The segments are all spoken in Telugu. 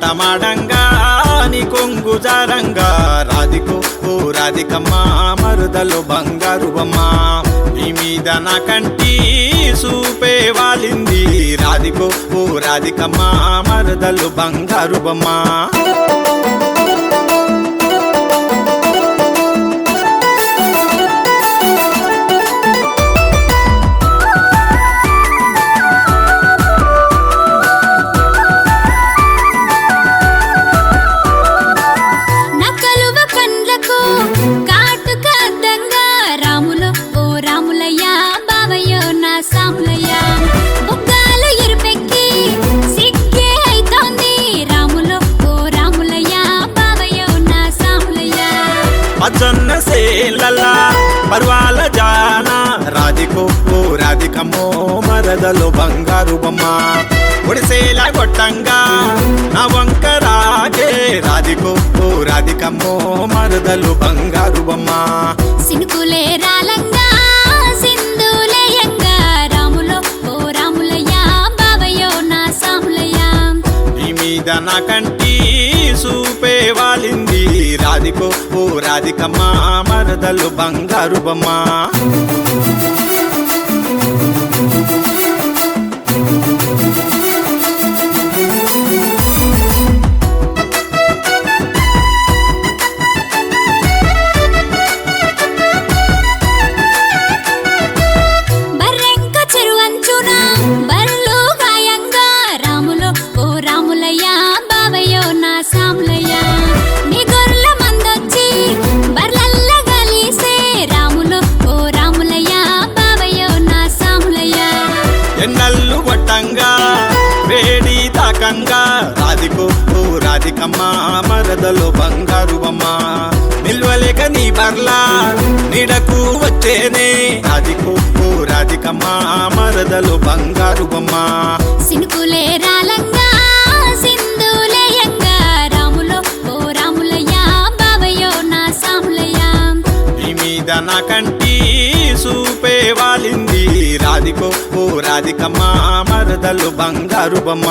కోలాటమాడంగా నీ కొంగు జారంగా రాధికో ఓ రాధికమ్మ మరుదలు బంగారు బొమ్మ నీ మీద నా కంటి సూపే వాలింది రాధికో ఓ రాధికమ్మ మరుదలు బంగారు బొమ్మ నకలువ కండ్లకు కాటుక అద్దంగా రాములో ఓ రాములయ్య బావయ్యో నా సాములయ్య బుగ్గాలు ఎరుపెక్కి సిగ్గే అయితోంది రాములో ఓ రాములయ్య బావయ్యో నా సాములయ్య పచ్చన్న సేలలా పర్వాల జాన రాధికో ఓ రాధికమ్మో మరదలు బంగారు బొమ్మ ఒడిసేల గొట్టంగా నా వంక రాగే రాధికో ఓ రాధికమ్మో మరదలు బంగారు బొమ్మ సినుకులే రాలంగా సింధులేయంగా రాములో ఓ రాములయ్య బావయ్యో నా సాములయ్య నీ మీద నా కంటి సూపే వాలింది రాధికో ఓ రాధికమ్మ మరదలు బంగారు బొమ్మ బర్రెంక చెరువంచున బర్రెలు గాయంగా రాములో ఓ రాములయ్య బావయ్యో నా సాములయ్య నీ గొర్రెల మందొచ్చి బర్లల్ల గలీసే రాములో ఓ రాములయ్య బావయ్యో నా సాములయ్య ఎన్నల్లు కొట్టంగా వేడి తాకంగా రాధికో ఓ రాధికమ్మ మరదలు బంగారు బొమ్మ నిల్వలేక నీ బర్లా నిడకు వచ్చేనే రాధికో ఓ రాధికమ్మ మరదలు బంగారు బొమ్మ సినుకులే రాలంగా సింధులేయంగా రాములో ఓ రాములయ్య బావయ్యో నా సాములయ్య నీ మీద నా కంటి సూపే వాలింది రాధికో ఓ రాధికమ్మ మరదలు బంగారు బొమ్మ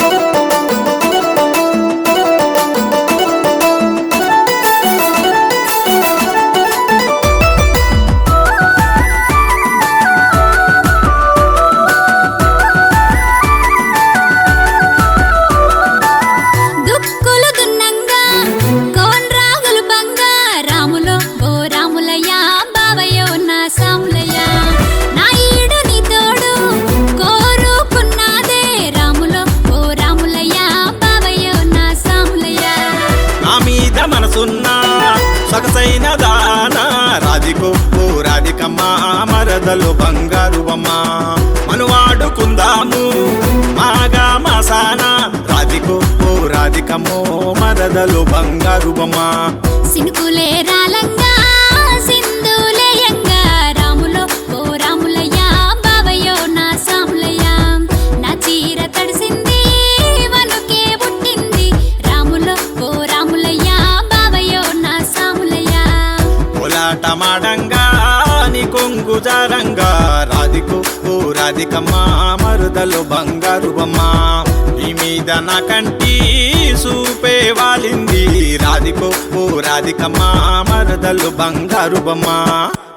దుక్కులు దున్నంగా కోన్రాగులు బంగా రాములో ఓ రాములయ్య బావయ్యో నా సాములయ్య నా ఈడు నీ తోడు కోరుకున్నాదే రాములో ఓ రాములయ్య బావయ్యో నా సాములయ్య నా మీద మనసున్నా సొగసైన దానా రాధికో ఓ రాధికమ్మ మరదలు బంగారు బొమ్మ మనువాడుకుందాము మాగా మసాన రాధికో ఓ రాధికమ్మో మరదలు బంగారు బొమ్మ సినుకులే రాలంగా సింధులేయంగా రాములో ఓ రాములయ్య బావయ్యో నా సాములయ్య నా చీర తడిసింది వనుకే పుట్టింది రాములో ఓ రాములయ్య బావయ్యో నా సాములయ్య కోలాటమాడంగా నీ కొంగు జారంగా రాధికో ఓ రాధికమ్మ మరుదలు బంగారు బొమ్మ నీ మీద నా కంటి సూపే వాలింది రాధికో ఓ రాధికమ్మ మరుదలు బంగారు బొమ్మ